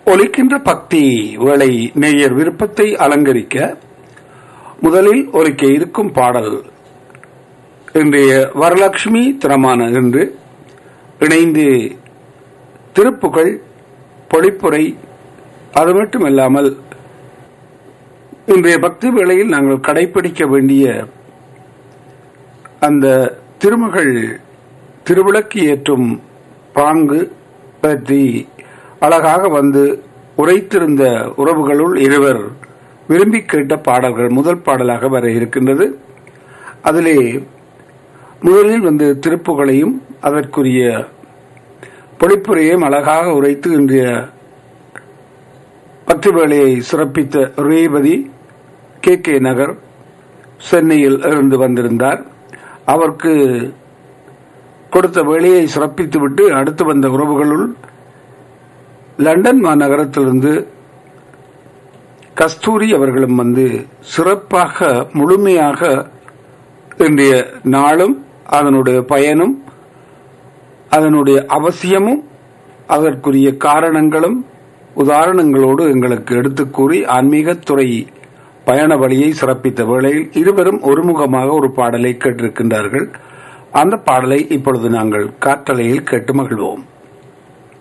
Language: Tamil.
ஒலிக்கின்ற பக்தி வேளை நேயர் விருப்பத்தை அலங்கரிக்க முதலில் ஒலிக்க இருக்கும் பாடல் இன்றைய வரலட்சுமி திறமான என்று இணைந்து திருப்புகள் பொழிப்புரை அது மட்டுமல்லாமல் இன்றைய பக்தி வேளையில் நாங்கள் கடைபிடிக்க வேண்டிய அந்த திருமகள் திருவிளக்கு ஏற்றும் பாங்கு பற்றி அழகாக வந்து உரைத்திருந்த உறவுகளுள் இருவர் விரும்பி கேட்ட பாடல்கள் முதல் பாடலாக வர இருக்கின்றது அதிலே முதலில் வந்து திருப்புகளையும் அதற்குரிய பொழிப்புரையும் அழகாக உரைத்து இன்றைய பத்து வேளையை சிறப்பித்த ரேவதி கே கே நகர் சென்னையில் இருந்து வந்திருந்தார் அவருக்கு கொடுத்த வேலையை சிறப்பித்துவிட்டு அடுத்து வந்த உறவுகளுள் லண்டன் மாநகரத்திலிருந்து கஸ்தூரி அவர்களும் வந்து சிறப்பாக முழுமையாக இன்றைய நாளும் அதனுடைய பயனும் அதனுடைய அவசியமும் அதற்குரிய காரணங்களும் உதாரணங்களோடு எங்களுக்கு எடுத்துக் கூறி ஆன்மீகத்துறை பயண வழியை சிறப்பித்த வேளையில் இருவரும் ஒருமுகமாக ஒரு பாடலை கேட்டிருக்கின்றார்கள் அந்த பாடலை இப்பொழுது நாங்கள் காற்றலையில் கேட்டு மகிழ்வோம்